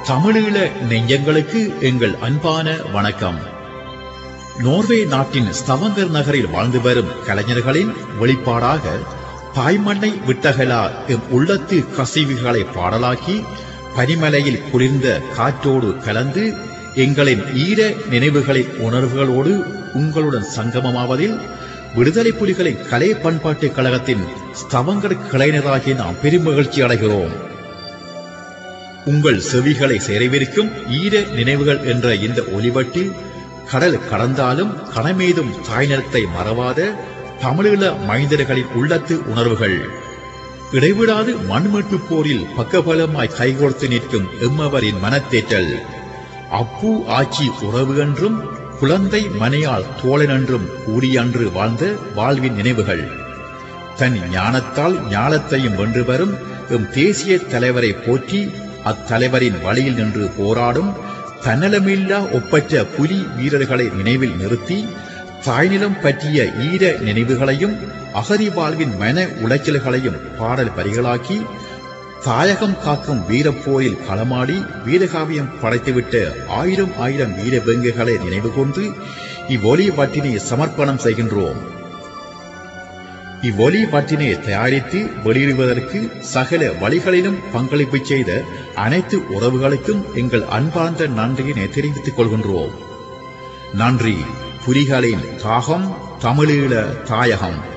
தமிழீழ நெஞ்சங்களுக்கு எங்கள் அன்பான வணக்கம் நோர்வே நாட்டின் ஸ்தவங்கர் நகரில் வாழ்ந்து வரும் கலைஞர்களின் வெளிப்பாடாக தாய்மண்ணை விட்டகலா எம் உள்ளத்து கசிவுகளை பாடலாக்கி பனிமலையில் குளிர்ந்த காற்றோடு கலந்து எங்களின் ஈர நினைவுகளின் உணர்வுகளோடு உங்களுடன் சங்கமமாவதில் விடுதலை புலிகளின் கலை பண்பாட்டுக் கழகத்தின் ஸ்தவங்கர் கலைஞராகி நாம் பெருமகிழ்ச்சி அடைகிறோம் உங்கள் செவிகளை சேரவிருக்கும் ஈர நினைவுகள் என்ற இந்த ஒலிவட்டில் கடல் கடந்தாலும் கணமேதும் தாய்நிலத்தை மறவாத தமிழீழ மைந்தர்களின் உள்ளத்து உணர்வுகள் இடைவிடாது மண்மீட்பு போரில் பக்கபலமாய் கைகோர்த்து நிற்கும் எம்மவரின் மனத்தேற்றல் அப்பு ஆட்சி உறவு என்றும் குழந்தை மனையால் தோழன் என்றும் கூடியன்று வாழ்ந்த வாழ்வின் நினைவுகள் தன் ஞானத்தால் ஞானத்தையும் வென்று வரும் எம் தேசிய தலைவரை போற்றி அத்தலைவரின் வழியில் நின்று போராடும் தன்னலமில்லா ஒப்பற்ற புலி வீரர்களை நினைவில் நிறுத்தி தாய்நிலம் பற்றிய ஈர நினைவுகளையும் அகதி வாழ்வின் மன உளைச்சல்களையும் பாடல் வரிகளாக்கி தாயகம் காக்கும் வீரப்போரில் களமாடி வீரகாவியம் படைத்துவிட்ட ஆயிரம் ஆயிரம் வீர வெங்குகளை நினைவு கொண்டு இவ்வொலி வட்டினை சமர்ப்பணம் செய்கின்றோம் இவ்வொலி வட்டினை தயாரித்து வெளியிடுவதற்கு சகல வழிகளிலும் பங்களிப்பு செய்த அனைத்து உறவுகளுக்கும் எங்கள் அன்பார்ந்த நன்றியினை தெரிவித்துக் கொள்கின்றோம் நன்றி புலிகளின் தாகம் தமிழீழ தாயகம்